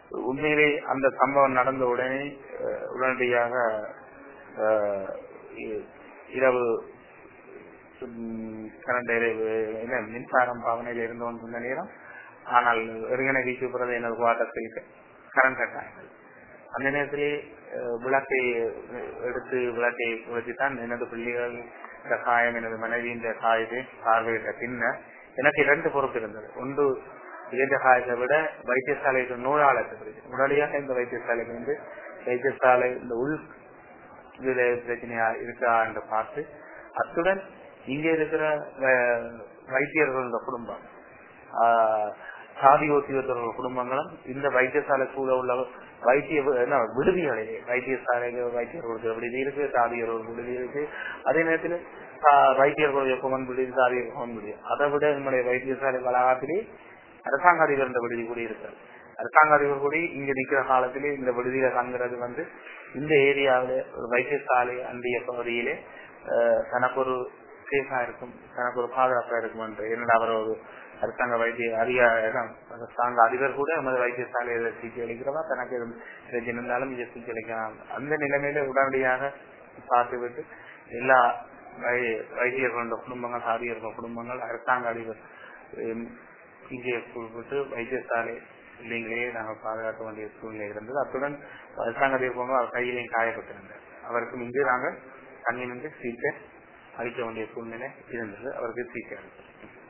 உண்மையிலே அந்த சம்பவம் நடந்த உடனே அஹ், உடனடியாக அஹ், இ- இரவு கரண்ட் என்ன மின்சாரம் பாவனையில் இருந்து கொண்டிருந்த நேரம் ஆனால் எருகனை வீச்சு போறது எனது வாட்டத்தில் கரண்ட் கட் ஆகினது அந்த நேரத்திலே அஹ், விளக்கை அஹ், எடுத்து விளக்கை கொளுத்தித்தான் எனது பிள்ளைகள் இந்த காயம் எனது மனைவியின் காயத்தை பார்வையிட்ட பின்னர் எனக்கு இரண்டு பொறுப்பு இருந்தது ஒன்று இயன்ற காயத்தை விட வைத்தியசாலைக்கு நோயாளத்தை பிடிக்கும் உடனடியாக இந்த வைத்தியசாலைக்கு வந்து வைத்தியசாலை இந்த உள் இதுல பிரச்சனையா இருக்கா என்று பார்த்து அத்துடன் இங்க இருக்கிற வ- வைத்தியர்களோட குடும்பம் ஆஹ், சாதி ஓட்டியவர்கள் குடும்பங்களும் இந்த வைத்தியசாலை சூழ உள்ள வைத்திய வி- என்ன, விடுதிகளிலே வைத்தியசாலைகள் வைத்தியர்களுடைய விடுதி இருக்கு சாதியர்கள் விடுதி இருக்கு அதே நேரத்தில் ஆஹ், வைத்தியர்களுடைய குமன் விடுதி சாதியர் குமன் விடுதி அதை விட நம்முடைய வைத்தியசாலை வளாகத்திலே அரசாங்க அதிபர் இந்த விடுதி கூட இருக்கிறது அரசாங்க அதிபர் கூட இங்க நிக்கிற காலத்திலே இந்த விடுதியில தங்குறது வந்து இந்த ஏரியாவில ஒரு வைத்தியசாலை அண்டிய பகுதியிலே அஹ், தனக்கு ஒரு சேஃபா இருக்கும் தனக்கு ஒரு பாதுகாப்பா இருக்கும் என்று என்னடா அவர் ஒரு அரசாங்க வைத்திய அதிகார அரசாங்க அதிபர் கூட நமது வைத்தியசாலையில சிகிச்சை அளிக்கிறவா தனக்கு எதுவும் பிரச்சனை இருந்தாலும் இங்க சிகிச்சை அளிக்கலாம் அந்த நிலைமையில உடனடியாக பார்த்துவிட்டு எல்லா வை- வைத்தியர்களோட குடும்பங்கள் சாதியர்கள் குடும்பங்கள் அரசாங்க அதிபர் ஹம், இங்கே குறிப்பிட்டு வைத்தியசாலை இல்லைங்களே நாங்கள் பாதுகாக்க வேண்டிய சூழ்நிலை இருந்தது அத்துடன் அரசாங்க அதிபர் அவர் கையிலையும் காயப்பட்டிருந்தார் அவருக்கும் இங்கு நாங்கள் தங்கி நின்று சீட்டை அளிக்க வேண்டிய சூழ்நிலை இருந்தது அவருக்கு சீட்டை அளித்தோம்